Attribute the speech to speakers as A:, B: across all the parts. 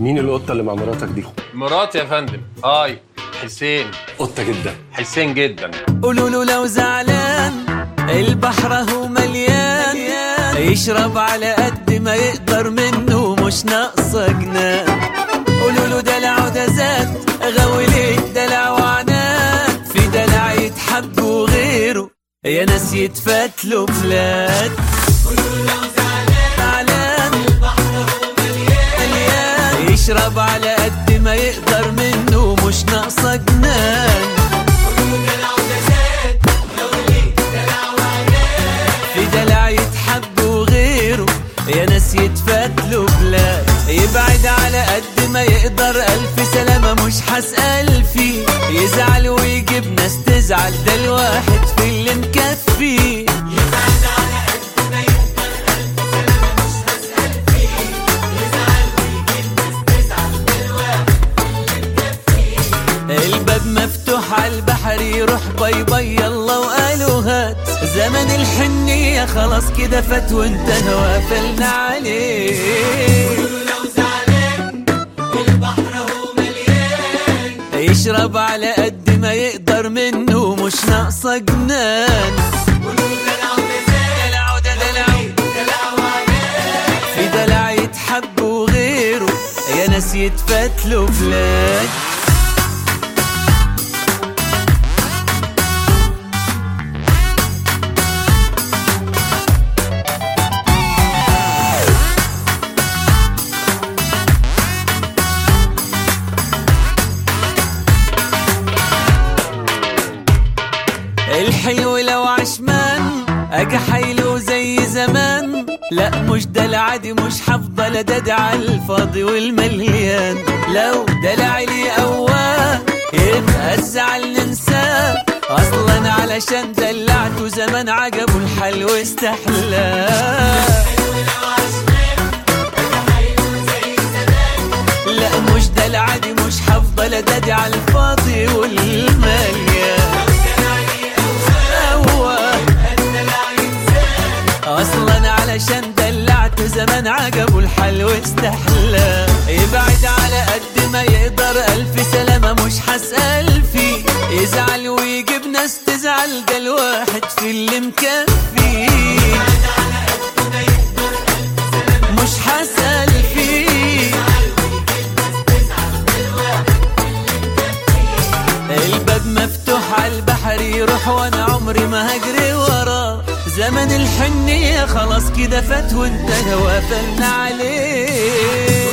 A: مين القطه اللي مع مراتك دي
B: مراتي يا فندم هاي حسين
A: قطه جدا
B: حسين جدا
C: قولوا له لو زعلان البحر هو مليان يشرب على قد ما يقدر منه مش ناقصه جنان قولوا له دلع ده زاد غاوي ليه دلع وعناد في دلع يتحب وغيره يا ناس يتفات له بلاد زعلان مليان يشرب على قد ما يقدر منه مش ناقصه جنان في دلع يتحب وغيره يا ناس يتفات له بلاد يبعد على قد ما يقدر ألف سلامة مش هسأل فيه يزعل ويجيب ناس تزعل ده الواحد في اللي مكفيه الباب مفتوح على البحر يروح باي باي يلا وقالوا هات زمن الحنية خلاص كده فات وانتهى وقفلنا عليه يشرب على قد ما يقدر منه مش ناقصة جنان دلع وده دلع في دلع يتحب وغيره يا ناس يتفات له بلاد الحلو لو عشمان اجي حيله زي زمان لا مش ده العادي مش هفضل ادادي على الفاضي والمليان لو دلع لي قواه يبقى الزعل ننساه اصلا علشان دلعته زمان عجبه الحل واستحلاه لا مش ده العادي مش هفضل ادادي على الفاضي والمليان هو اصلا علشان دلعته زمان عجبه الحل واستحلى يبعد على قد ما يقدر الف سلامة مش هسأل فيه يزعل ويجيب ناس تزعل ده الواحد في اللي مكفي مش هسأل فيه الباب مفتوح على البحر يروح وانا عمري ما هجري وراه زمن الحنية خلاص كده فات وانتهى وقفلنا عليه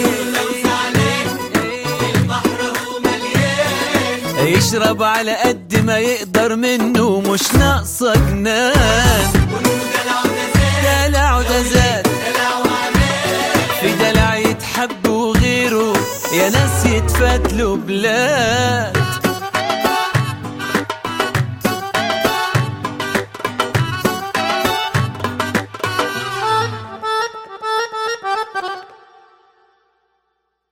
C: يشرب على قد ما يقدر منه مش ناقصة جنان دلع وده زاد في دلع يتحب وغيره يا ناس يتفات له بلاد